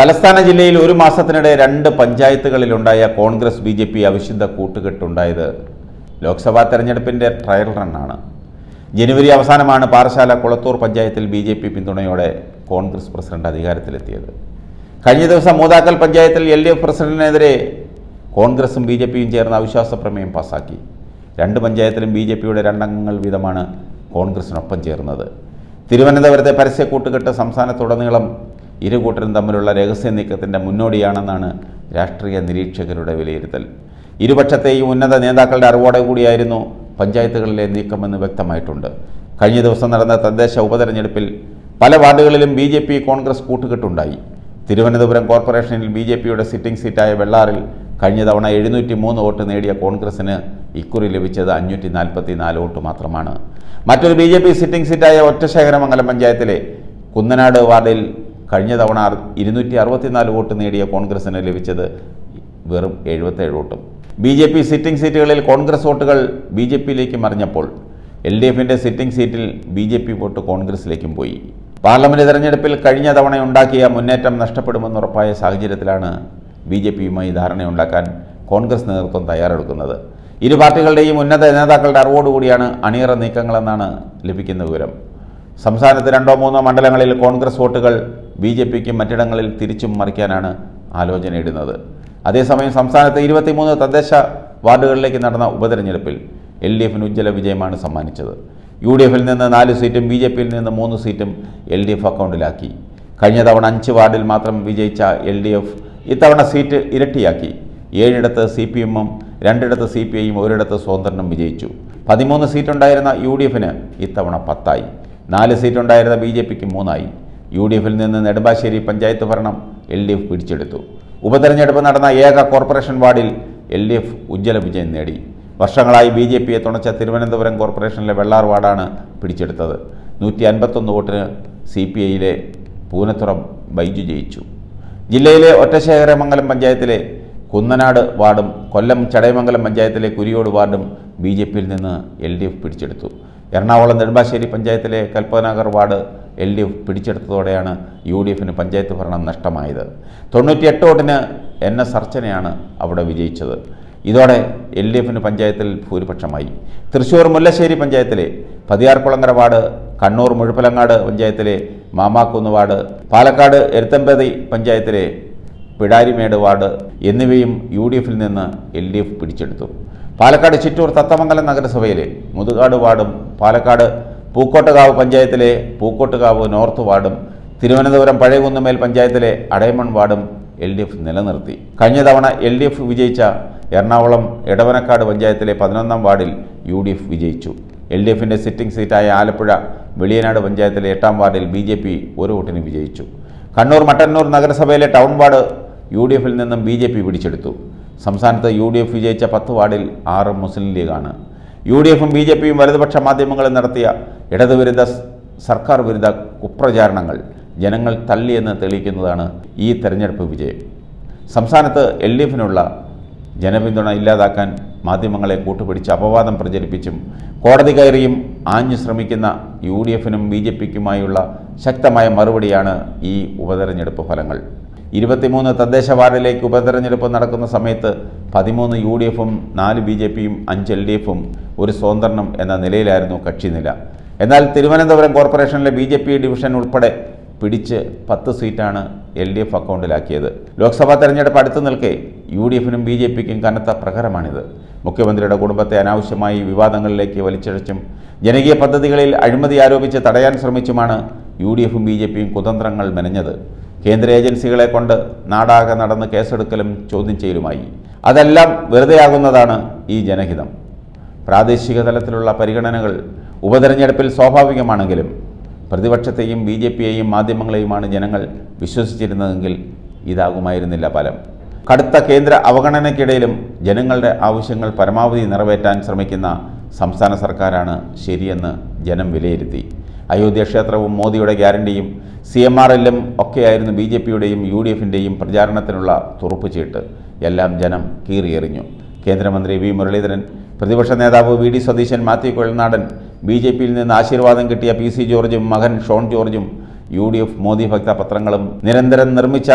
തലസ്ഥാന ജില്ലയിൽ ഒരു മാസത്തിനിടെ രണ്ട് പഞ്ചായത്തുകളിലുണ്ടായ കോൺഗ്രസ് ബി ജെ പി അവിശുദ്ധ കൂട്ടുകെട്ടുണ്ടായത് ലോക്സഭാ തെരഞ്ഞെടുപ്പിന്റെ ട്രയൽ റണ്ണാണ് ജനുവരി അവസാനമാണ് പാറശാല കുളത്തൂർ പഞ്ചായത്തിൽ ബി ജെ പി പിന്തുണയോടെ കോൺഗ്രസ് പ്രസിഡന്റ് അധികാരത്തിലെത്തിയത് കഴിഞ്ഞ ദിവസം മൂതാക്കൽ പഞ്ചായത്തിൽ എൽ ഡി എഫ് പ്രസിഡന്റിനെതിരെ കോൺഗ്രസും ബി ജെ പിയും ചേർന്ന് അവിശ്വാസ പ്രമേയം പാസാക്കി രണ്ട് പഞ്ചായത്തിലും ബി ജെ പിയുടെ രണ്ടംഗങ്ങൾ വീതമാണ് കോൺഗ്രസിനൊപ്പം ചേർന്നത് തിരുവനന്തപുരത്തെ പരസ്യ കൂട്ടുകെട്ട് സംസ്ഥാനത്തുടനീളം ഇരു കൂട്ടരും തമ്മിലുള്ള രഹസ്യ നീക്കത്തിൻ്റെ മുന്നോടിയാണെന്നാണ് രാഷ്ട്രീയ നിരീക്ഷകരുടെ വിലയിരുത്തൽ ഇരുപക്ഷത്തെയും ഉന്നത നേതാക്കളുടെ അറിവോടെ കൂടിയായിരുന്നു പഞ്ചായത്തുകളിലെ നീക്കമെന്ന് വ്യക്തമായിട്ടുണ്ട് കഴിഞ്ഞ ദിവസം നടന്ന തദ്ദേശ ഉപതെരഞ്ഞെടുപ്പിൽ പല വാർഡുകളിലും ബി ജെ പി കോൺഗ്രസ് കൂട്ടുകെട്ടുണ്ടായി തിരുവനന്തപുരം കോർപ്പറേഷനിൽ ബി ജെ പിയുടെ സിറ്റിംഗ് സീറ്റായ വെള്ളാറിൽ കഴിഞ്ഞ തവണ എഴുന്നൂറ്റി മൂന്ന് വോട്ട് നേടിയ കോൺഗ്രസിന് ഇക്കുറി ലഭിച്ചത് അഞ്ഞൂറ്റി നാൽപ്പത്തി നാല് വോട്ട് മാത്രമാണ് മറ്റൊരു ബി ജെ പി സിറ്റിംഗ് സീറ്റായ ഒറ്റശേഖരമംഗലം പഞ്ചായത്തിലെ കുന്നനാട് വാർഡിൽ കഴിഞ്ഞ തവണ ഇരുന്നൂറ്റി അറുപത്തിനാല് വോട്ട് നേടിയ കോൺഗ്രസിന് ലഭിച്ചത് വെറും എഴുപത്തേഴ് വോട്ടും ബി ജെ പി സിറ്റിംഗ് സീറ്റുകളിൽ കോൺഗ്രസ് വോട്ടുകൾ ബി ജെ പിയിലേക്ക് മറിഞ്ഞപ്പോൾ എൽ ഡി എഫിൻ്റെ സിറ്റിംഗ് സീറ്റിൽ ബി ജെ പി വോട്ട് കോൺഗ്രസിലേക്കും പോയി പാർലമെന്റ് തെരഞ്ഞെടുപ്പിൽ കഴിഞ്ഞ തവണ ഉണ്ടാക്കിയ മുന്നേറ്റം നഷ്ടപ്പെടുമെന്ന് ഉറപ്പായ സാഹചര്യത്തിലാണ് ബി ജെ പിയുമായി ധാരണയുണ്ടാക്കാൻ കോൺഗ്രസ് നേതൃത്വം തയ്യാറെടുക്കുന്നത് ഇരു പാർട്ടികളുടെയും ഉന്നത നേതാക്കളുടെ അറിവോടുകൂടിയാണ് അണിയറ നീക്കങ്ങളെന്നാണ് ലഭിക്കുന്ന വിവരം സംസ്ഥാനത്ത് രണ്ടോ മൂന്നോ മണ്ഡലങ്ങളിൽ കോൺഗ്രസ് വോട്ടുകൾ ബി ജെ പിക്കും മറ്റിടങ്ങളിൽ തിരിച്ചും മറിക്കാനാണ് ആലോചനയിടുന്നത് അതേസമയം സംസ്ഥാനത്ത് ഇരുപത്തിമൂന്ന് തദ്ദേശ വാർഡുകളിലേക്ക് നടന്ന ഉപതെരഞ്ഞെടുപ്പിൽ എൽ ഡി എഫിന് ഉജ്ജ്വല വിജയമാണ് സമ്മാനിച്ചത് യു ഡി എഫിൽ നിന്ന് നാല് സീറ്റും ബി ജെ പിയിൽ നിന്ന് മൂന്ന് സീറ്റും എൽ ഡി എഫ് അക്കൗണ്ടിലാക്കി കഴിഞ്ഞ തവണ അഞ്ച് വാർഡിൽ മാത്രം വിജയിച്ച എൽ ഡി എഫ് ഇത്തവണ സീറ്റ് ഇരട്ടിയാക്കി ഏഴിടത്ത് സി പി എമ്മും രണ്ടിടത്ത് സി പി ഐയും ഒരിടത്ത് സ്വതന്ത്രനും വിജയിച്ചു പതിമൂന്ന് സീറ്റുണ്ടായിരുന്ന യു ഡി എഫിന് ഇത്തവണ പത്തായി നാല് സീറ്റുണ്ടായിരുന്ന ബി ജെ പിക്ക് മൂന്നായി യു ഡി എഫിൽ നിന്ന് നെടുമ്പാശ്ശേരി പഞ്ചായത്ത് ഭരണം എൽ ഡി എഫ് പിടിച്ചെടുത്തു ഉപതെരഞ്ഞെടുപ്പ് നടന്ന ഏക കോർപ്പറേഷൻ വാർഡിൽ എൽ ഡി എഫ് ഉജ്ജ്വല വിജയം നേടി വർഷങ്ങളായി ബി ജെ പിയെ തുണച്ച തിരുവനന്തപുരം കോർപ്പറേഷനിലെ വെള്ളാർ വാർഡാണ് പിടിച്ചെടുത്തത് നൂറ്റി അൻപത്തൊന്ന് വോട്ടിന് സി പി ഐയിലെ പൂനത്തുറം ബൈജു ജയിച്ചു ജില്ലയിലെ ഒറ്റശേഖരമംഗലം പഞ്ചായത്തിലെ കുന്നനാട് വാർഡും കൊല്ലം ചടയമംഗലം പഞ്ചായത്തിലെ കുരിയോട് വാർഡും ബി ജെ പിയിൽ നിന്ന് എൽ ഡി എഫ് പിടിച്ചെടുത്തു എറണാകുളം നെടുമ്പാശ്ശേരി പഞ്ചായത്തിലെ Kalpanagar ward L D F പിടിച്ചെടുത്തതോടെയാണ് യു ഡി എഫിന് പഞ്ചായത്ത് ഭരണം നഷ്ടമായത് തൊണ്ണൂറ്റിയെട്ട് വോട്ടിന് എൻ എസ് അർച്ചനയാണ് അവിടെ വിജയിച്ചത് ഇതോടെ എൽ ഡി എഫിന് പഞ്ചായത്തിൽ ഭൂരിപക്ഷമായി തൃശ്ശൂർ മുല്ലശ്ശേരി പഞ്ചായത്തിലെ പതിയാർകുളങ്ങര വാർഡ് കണ്ണൂർ മുഴുപ്പലങ്ങാട് പഞ്ചായത്തിലെ മാമാക്കുന്ന് വാർഡ് പാലക്കാട് എരുത്തമ്പതി പഞ്ചായത്തിലെ പിടാരിമേട് വാർഡ് എന്നിവയും യു ഡി എഫിൽ നിന്ന് എൽ ഡി എഫ് പിടിച്ചെടുത്തു പാലക്കാട് ചിറ്റൂർ തത്തമംഗലം നഗരസഭയിലെ മുതുകാട് വാർഡും പാലക്കാട് പൂക്കോട്ടുകാവ് പഞ്ചായത്തിലെ പൂക്കോട്ടുകാവ് നോർത്ത് വാർഡും തിരുവനന്തപുരം പഴയകുന്നമേൽ പഞ്ചായത്തിലെ അടയമൺ വാർഡും എൽ ഡി എഫ് നിലനിർത്തി കഴിഞ്ഞ തവണ എൽ ഡി എഫ് വിജയിച്ച എറണാകുളം എടവനക്കാട് പഞ്ചായത്തിലെ പതിനൊന്നാം വാർഡിൽ യു ഡി എഫ് വിജയിച്ചു എൽ ഡി എഫിൻ്റെ സിറ്റിംഗ് സീറ്റായ ആലപ്പുഴ വെളിയനാട് പഞ്ചായത്തിലെ എട്ടാം വാർഡിൽ ബി ജെ പി ഒരു വോട്ടിന് വിജയിച്ചു കണ്ണൂർ മട്ടന്നൂർ നഗരസഭയിലെ ടൗൺ വാർഡ് യു ഡി എഫിൽ നിന്നും ബി ജെ പി പിടിച്ചെടുത്തു സംസ്ഥാനത്ത് യു ഡി എഫ് വിജയിച്ച പത്ത് വാർഡിൽ ആറ് മുസ്ലിം ലീഗാണ് യു ഡി എഫും ബി ജെ പിയും വലതുപക്ഷ മാധ്യമങ്ങളും നടത്തിയ ഇടതുവിരുദ്ധ സ് സർക്കാർ വിരുദ്ധ കുപ്രചാരണങ്ങൾ ജനങ്ങൾ തള്ളിയെന്ന് തെളിയിക്കുന്നതാണ് ഈ തെരഞ്ഞെടുപ്പ് വിജയം സംസ്ഥാനത്ത് എൽ ഡി എഫിനുള്ള ജനപിന്തുണ ഇല്ലാതാക്കാൻ മാധ്യമങ്ങളെ കൂട്ടുപിടിച്ച് അപവാദം പ്രചരിപ്പിച്ചും കോടതി കയറിയും ആഞ്ഞു ശ്രമിക്കുന്ന യു ഡി എഫിനും ബി ജെ പിക്കുമായുള്ള ശക്തമായ മറുപടിയാണ് ഈ ഉപതെരഞ്ഞെടുപ്പ് ഫലങ്ങൾ ഇരുപത്തിമൂന്ന് തദ്ദേശ വാർഡിലേക്ക് ഉപതെരഞ്ഞെടുപ്പ് നടക്കുന്ന സമയത്ത് പതിമൂന്ന് യു ഡി എഫും നാല് ബി ജെ പിയും അഞ്ച് എൽ ഡി എഫും ഒരു സ്വതന്ത്രനും എന്ന നിലയിലായിരുന്നു കക്ഷിനില എന്നാൽ തിരുവനന്തപുരം കോർപ്പറേഷനിലെ ബി ജെ പി ഡിവിഷൻ ഉൾപ്പെടെ പിടിച്ച് പത്ത് സീറ്റാണ് എൽ ഡി എഫ് അക്കൗണ്ടിലാക്കിയത് ലോക്സഭാ തെരഞ്ഞെടുപ്പ് അടുത്തു നിൽക്കെ യു ഡി എഫിനും ബി ജെ പിക്കും കനത്ത പ്രഹരമാണിത് മുഖ്യമന്ത്രിയുടെ കുടുംബത്തെ അനാവശ്യമായി വിവാദങ്ങളിലേക്ക് വലിച്ചിഴച്ചും ജനകീയ പദ്ധതികളിൽ അഴിമതി ആരോപിച്ച് തടയാൻ ശ്രമിച്ചുമാണ് യു ഡി എഫും ബി ജെ പിയും കുതന്ത്രങ്ങൾ മെനഞ്ഞത് കേന്ദ്ര ഏജൻസികളെ കൊണ്ട് നാടാകെ നടന്ന് കേസെടുക്കലും ചോദ്യം ചെയ്യലുമായി അതെല്ലാം വെറുതെയാകുന്നതാണ് ഈ ജനഹിതം പ്രാദേശിക തലത്തിലുള്ള പരിഗണനകൾ ഉപതെരഞ്ഞെടുപ്പിൽ സ്വാഭാവികമാണെങ്കിലും പ്രതിപക്ഷത്തെയും ബി ജെ പിയെയും മാധ്യമങ്ങളെയുമാണ് ജനങ്ങൾ വിശ്വസിച്ചിരുന്നതെങ്കിൽ ഇതാകുമായിരുന്നില്ല ഫലം കടുത്ത കേന്ദ്ര അവഗണനയ്ക്കിടയിലും ജനങ്ങളുടെ ആവശ്യങ്ങൾ പരമാവധി നിറവേറ്റാൻ ശ്രമിക്കുന്ന സംസ്ഥാന സർക്കാരാണ് ശരിയെന്ന് ജനം വിലയിരുത്തി അയോധ്യ ക്ഷേത്രവും മോദിയുടെ ഗ്യാരണ്ടിയും സി എം ആർ എല്ലും ഒക്കെയായിരുന്നു ബി ജെ പിയുടെയും യു ഡി എഫിൻ്റെയും പ്രചാരണത്തിനുള്ള തുറുപ്പുചീട്ട് എല്ലാം ജനം കീറിയെറിഞ്ഞു കേന്ദ്രമന്ത്രി വി മുരളീധരൻ പ്രതിപക്ഷ നേതാവ് V D Satheesan Mathew Kuzhalnadan B J പിയിൽ നിന്ന് ആശീർവാദം കിട്ടിയ പി സി ജോർജും മകൻ ഷോൺ ജോർജും യു ഡി എഫ് മോദി ഭക്ത പത്രങ്ങളും നിരന്തരം നിർമ്മിച്ച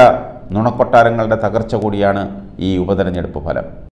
നുണക്കൊട്ടാരങ്ങളുടെ തകർച്ച കൂടിയാണ് ഈ ഉപതെരഞ്ഞെടുപ്പ് ഫലം